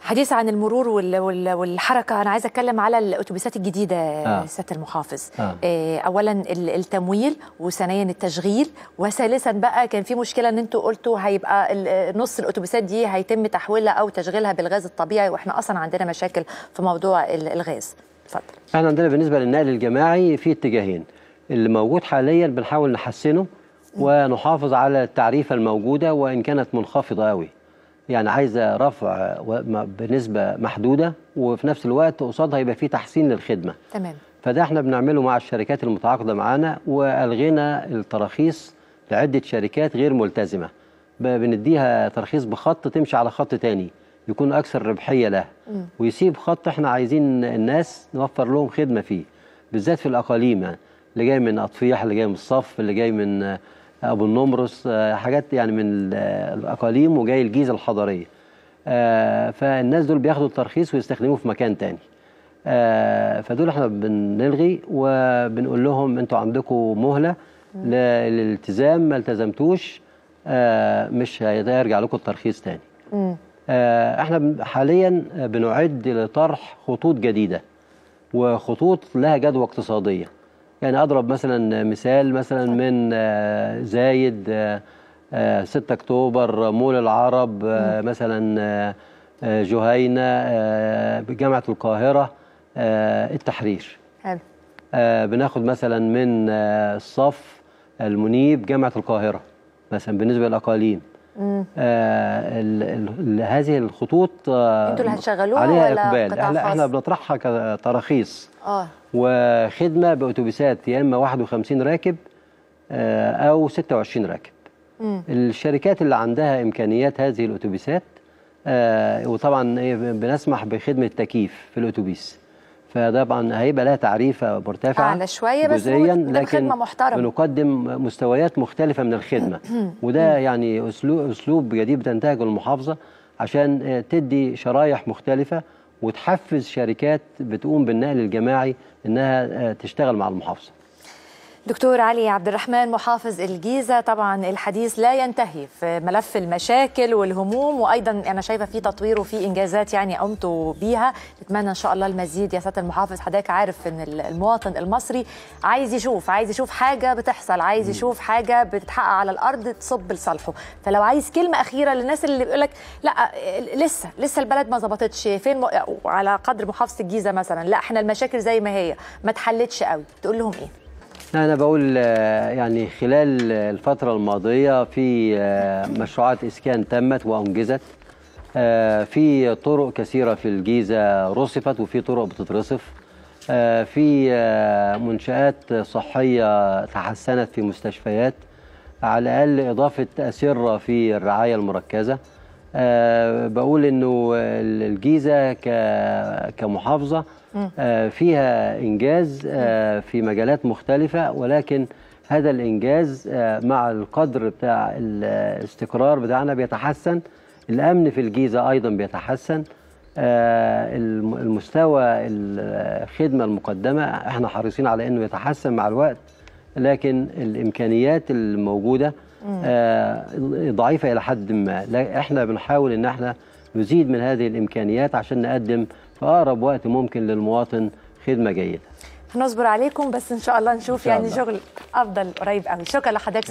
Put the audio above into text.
حديث عن المرور وال- وال- والحركه انا عايزه اتكلم على الاتوبيسات الجديده آه. سياده المحافظ آه. آه، اولا ال- التمويل وثانيا التشغيل وثالثا بقى كان في مشكله ان انتوا قلتوا هيبقى ال- نص الاتوبيسات دي هيتم تحويلها او تشغيلها بالغاز الطبيعي واحنا اصلا عندنا مشاكل في موضوع ال- الغاز اتفضل احنا عندنا بالنسبه للنقل الجماعي في اتجاهين اللي موجود حاليا بنحاول نحسنه ونحافظ على التعريفه الموجوده وان كانت منخفضه قوي يعني عايزه رفع و- م- بنسبه محدوده وفي نفس الوقت قصادها يبقى في تحسين للخدمه تمام فده احنا بنعمله مع الشركات المتعاقده معانا والغينا التراخيص لعده شركات غير ملتزمه ب- بنديها ترخيص بخط تمشي على خط تاني يكون اكثر ربحيه له ويسيب خط احنا عايزين الناس نوفر لهم خدمه فيه بالذات في الاقاليم يعني اللي جاي من اطفيح اللي جاي من الصف اللي جاي من آه، ابو النمرس آه، حاجات يعني من آه، الاقاليم وجاي الجيزه الحضريه آه، فالناس دول بياخدوا الترخيص ويستخدموه في مكان تاني آه، فدول احنا بنلغي وبنقول لهم انتوا عندكم مهله ل- للالتزام ما التزمتوش آه، مش هيرجع لكم الترخيص تاني مم. آه، احنا بن- حاليا بنعد لطرح خطوط جديده وخطوط لها جدوى اقتصاديه يعني اضرب مثلا مثال مثلا من آه، زايد آه، آه، 6 اكتوبر مول العرب آه، مثلا آه، آه، جهينه آه، جامعه القاهره آه، التحرير حلو آه، بناخد مثلا من آه، الصف المنيب جامعه القاهره مثلا بالنسبه للاقاليم مم. آه ال ال هذه الخطوط آه انتوا اللي هتشغلوها عليها ولا اقبال قطاع احنا, احنا خاص؟ بنطرحها كتراخيص اه وخدمه باتوبيسات يا اما 51 راكب آه او 26 راكب مم. الشركات اللي عندها امكانيات هذه الاتوبيسات آه وطبعا إيه بنسمح بخدمه تكييف في الاتوبيس فطبعا هيبقى لها تعريفه مرتفعه أعلى شوية بس جزئيا ممكن تقدم لكن خدمة محترمة. بنقدم مستويات مختلفه من الخدمه وده يعني اسلوب اسلوب جديد بتنتهجه المحافظه عشان آه، تدي شرايح مختلفه وتحفز شركات بتقوم بالنقل الجماعي انها آه، تشتغل مع المحافظه دكتور علي عبد الرحمن محافظ الجيزة طبعا الحديث لا ينتهي في ملف المشاكل والهموم وأيضا أنا شايفة في تطوير وفي إنجازات يعني قمتوا بيها نتمنى إن شاء الله المزيد يا سيادة المحافظ حضرتك عارف إن المواطن المصري عايز يشوف عايز يشوف حاجة بتحصل عايز يشوف حاجة بتتحقق على الأرض تصب لصالحه فلو عايز كلمة أخيرة للناس اللي بيقول لك لا لسه لسه البلد ما ظبطتش فين م... على قدر محافظة الجيزة مثلا لا احنا المشاكل زي ما هي ما اتحلتش قوي تقول لهم إيه؟ أنا بقول آه، يعني خلال الفترة الماضية في آه، مشروعات إسكان تمت وأنجزت آه، في طرق كثيرة في الجيزة رصفت وفي طرق بتترصف آه، في آه، منشآت صحية تحسنت في مستشفيات على الأقل إضافة أسرة في الرعاية المركزة آه، بقول إنه الجيزة ك- كمحافظة آه، فيها إنجاز آه، في مجالات مختلفة ولكن هذا الإنجاز آه، مع القدر بتاع الاستقرار بتاعنا بيتحسن الأمن في الجيزة أيضا بيتحسن آه، الم- المستوى الخدمة المقدمة احنا حريصين على أنه يتحسن مع الوقت لكن الإمكانيات الموجودة آه، ضعيفة إلى حد ما لا- احنا بنحاول أن احنا نزيد من هذه الإمكانيات عشان نقدم في أقرب وقت ممكن للمواطن خدمة جيدة هنصبر عليكم بس ان شاء الله نشوف إن شاء يعني الله. شغل افضل قريب قوي شكرا لحضرتك